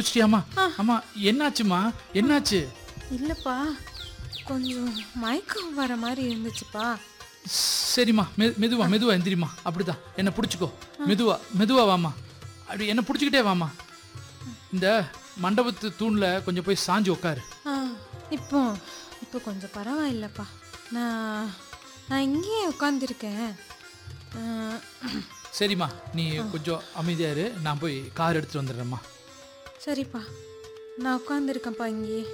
குளிச்சிட்டியாமா ஆமா என்னாச்சுமா என்னாச்சு இல்லப்பா கொஞ்சம் மயக்கம் வர மாதிரி இருந்துச்சுப்பா சரிம்மா மெ மெதுவா மெதுவா எந்திரிம்மா அப்படிதான் என்னை பிடிச்சிக்கோ மெதுவா மெதுவா வாமா அப்படி என்னை பிடிச்சிக்கிட்டே வாமா இந்த மண்டபத்து தூண்ல கொஞ்சம் போய் சாஞ்சு உட்காரு ஆ இப்போ இப்போ கொஞ்சம் பரவாயில்லப்பா நான் நான் இங்கேயே உட்காந்துருக்கேன் சரிம்மா நீ கொஞ்சம் அமைதியா இரு நான் போய் கார் எடுத்துட்டு வந்துடுறேம்மா சரிப்பா நான் உட்காந்துருக்கேன்ப்பா இங்கேயே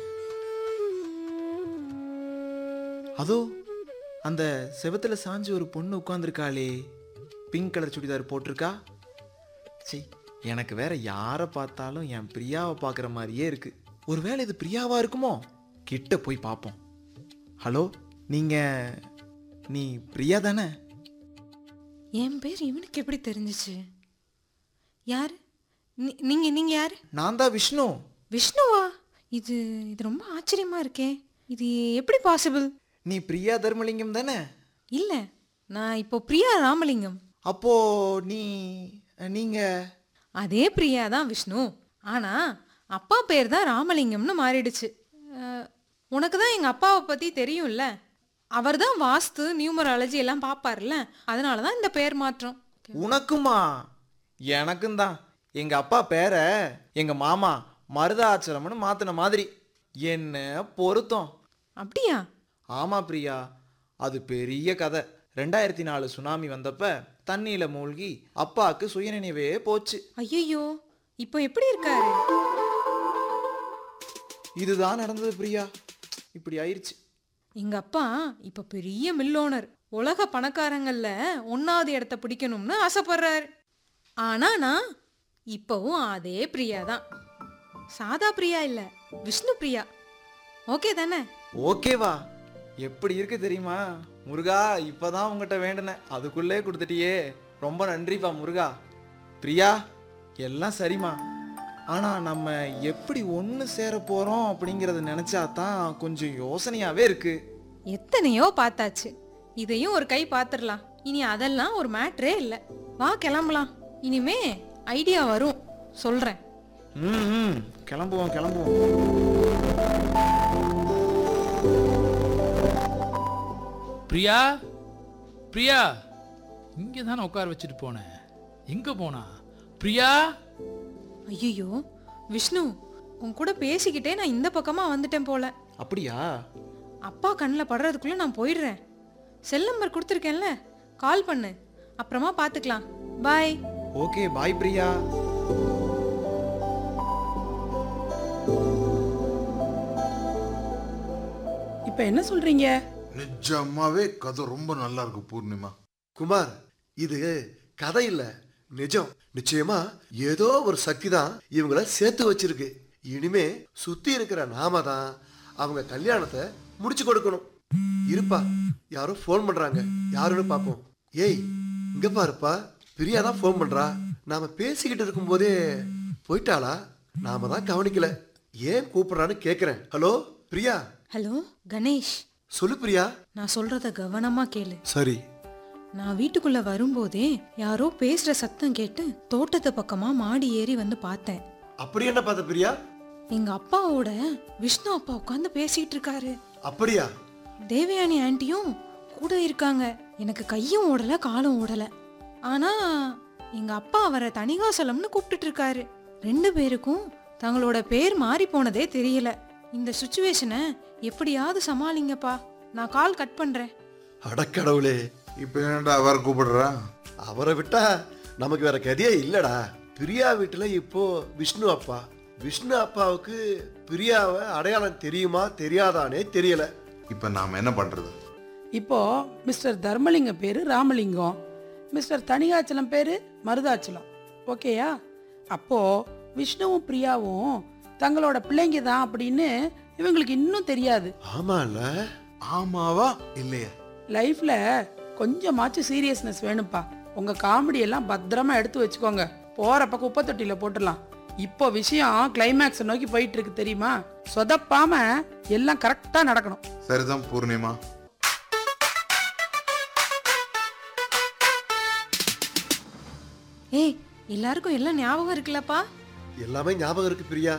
அதோ அந்த செவத்துல சாஞ்சு ஒரு பொண்ணு உட்காந்துருக்காளே பிங்க் கலர் சுடிதார் போட்டிருக்கா சீ எனக்கு வேற யாரை பார்த்தாலும் என் பிரியாவை பார்க்குற மாதிரியே இருக்கு ஒருவேளை இது பிரியாவா இருக்குமோ கிட்ட போய் பார்ப்போம் ஹலோ நீங்க நீ பிரியா தானே என் பேர் இவனுக்கு எப்படி தெரிஞ்சிச்சு யார் நீ- நீங்க நீங்க யாரு நான் தான் விஷ்ணு விஷ்ணுவா இது இது ரொம்ப ஆச்சரியமா இருக்கே இது எப்படி பாசிபிள் நீ பிரியா தர்மலிங்கம் தானே இல்ல நான் இப்போ பிரியா ராமலிங்கம் அப்போ நீ நீங்க அதே பிரியா தான் விஷ்ணு ஆனா அப்பா பேர் தான் ராமலிங்கம்னு மாறிடுச்சு அஹ், உனக்கு தான் எங்க அப்பாவை பத்தி தெரியும்ல அவர் தான் வாஸ்து நியூமராலஜி எல்லாம் பார்ப்பார்ல அதனால தான் இந்த பேர் மாற்றம் உனக்குமா எனக்கும் தான் எங்க அப்பா பேரை எங்க மாமா மருதாச்சலம்னு மாத்தின மாதிரி என்ன பொருத்தம் அப்படியா ஆமா பிரியா அது பெரிய கதை ரெண்டாயிரத்தி நாலு சுனாமி வந்தப்ப தண்ணியில மூழ்கி அப்பாவுக்கு சுயநினைவே போச்சு ஐயோ இப்போ எப்படி இருக்காரு இதுதான் நடந்தது பிரியா இப்படி ஆயிருச்சு எங்க அப்பா இப்ப பெரிய மில் ஓனர் உலக பணக்காரங்கள்ல ஒன்னாவது இடத்த பிடிக்கணும்னு ஆசைப்படுறாரு ஆனா நான் இப்பவும் அதே பிரியா தான் சாதா பிரியா இல்ல விஷ்ணு பிரியா ஓகே தானே ஓகேவா எப்படி இருக்கு தெரியுமா முருகா இப்பதான் உங்ககிட்ட வேண்டினேன் அதுக்குள்ளே கொடுத்துட்டியே ரொம்ப நன்றிப்பா முருகா பிரியா எல்லாம் சரிம்மா ஆனா நம்ம எப்படி ஒன்று சேர போறோம் அப்படிங்கறத நினைச்சா தான் கொஞ்சம் யோசனையாவே இருக்கு எத்தனையோ பார்த்தாச்சு இதையும் ஒரு கை பார்த்துடலாம் இனி அதெல்லாம் ஒரு மேட்ரே இல்லை வா கிளம்பலாம் இனிமே ஐடியா வரும் சொல்றேன் ம் ம், கிளம்புவோம் கிளம்புவோம் பிரியா பிரியா இங்கே தானே உட்கார வச்சுட்டு போனேன் எங்க போனா பிரியா ஐயோ விஷ்ணு உன் கூட பேசிக்கிட்டே நான் இந்த பக்கமா வந்துட்டேன் போல அப்படியா அப்பா கண்ணில் படுறதுக்குள்ள நான் போயிடுறேன் செல் நம்பர் கொடுத்துருக்கேன்ல கால் பண்ணு அப்புறமா பார்த்துக்கலாம் பாய் ஓகே பாய் பிரியா இப்போ என்ன சொல்றீங்க நிஜமாவே கதை ரொம்ப நல்லா இருக்கு பூர்ணிமா குமார் இது கதை இல்ல நிஜம் நிச்சயமா ஏதோ ஒரு சக்தி தான் இவங்கள சேர்த்து வச்சிருக்கு இனிமே சுத்தி இருக்கிற நாம தான் அவங்க கல்யாணத்தை முடிச்சு கொடுக்கணும் இருப்பா யாரோ ஃபோன் பண்றாங்க யாருன்னு பாப்போம் ஏய் இங்க பாருப்பா பிரியா தான் ஃபோன் பண்றா நாம பேசிக்கிட்டு இருக்கும்போதே போயிட்டாளா நாம தான் கவனிக்கல ஏன் கூப்பிடுறான்னு கேக்குறேன் ஹலோ பிரியா ஹலோ கணேஷ் சொல்லு பிரியா நான் சொல்றத கவனமா கேளு சரி நான் வீட்டுக்குள்ள வரும்போதே யாரோ பேசுற சத்தம் கேட்டு தோட்டத்து பக்கமா மாடி ஏறி வந்து பார்த்தேன் அப்படி என்ன பார்த்த பிரியா எங்க அப்பாவோட விஷ்ணு அப்பா உட்காந்து பேசிட்டு இருக்காரு அப்படியா தேவயானி ஆன்ட்டியும் கூட இருக்காங்க எனக்கு கையும் ஓடல காலும் ஓடல ஆனா எங்க அப்பா அவரை தணிகாசலம்னு கூப்பிட்டுட்டு இருக்காரு ரெண்டு பேருக்கும் தங்களோட பேர் மாறி போனதே தெரியல இந்த சுச்சுவேஷனை எப்படியாவது சமாளிங்கப்பா நான் கால் கட் பண்றேன் அடக்கடவுளே இப்போ ஏன்டா அவர் கூப்பிடுறா அவரை விட்டா நமக்கு வேற கதையே இல்லடா பிரியா வீட்டுல இப்போ விஷ்ணு அப்பா விஷ்ணு அப்பாவுக்கு பிரியாவை அடையாளம் தெரியுமா தெரியாதானே தெரியல இப்போ நாம் என்ன பண்ணுறது இப்போ மிஸ்டர் தர்மலிங்கம் பேரு ராமலிங்கம் மிஸ்டர் தணிகாச்சலம் பேரு மருதாச்சலம் ஓகேயா அப்போ விஷ்ணுவும் பிரியாவும் தங்களோட பிள்ளைங்க தான் அப்படின்னு இவங்களுக்கு இன்னும் தெரியாது ஆமால ஆமாவா இல்லையா லைஃப்ல கொஞ்சமாச்சும் சீரியஸ்னஸ் வேணும்ப்பா உங்க காமெடி எல்லாம் பத்திரமா எடுத்து வச்சுக்கோங்க போறப்ப குப்பை தொட்டியில போட்டுடலாம் இப்போ விஷயம் கிளைமேக்ஸ் நோக்கி போயிட்டு இருக்கு தெரியுமா சொதப்பாம எல்லாம் கரெக்டா நடக்கணும் சரிதான் பூர்ணிமா ஏய் எல்லாருக்கும் எல்லாம் ஞாபகம் இருக்குல்லப்பா எல்லாமே ஞாபகம் இருக்கு பிரியா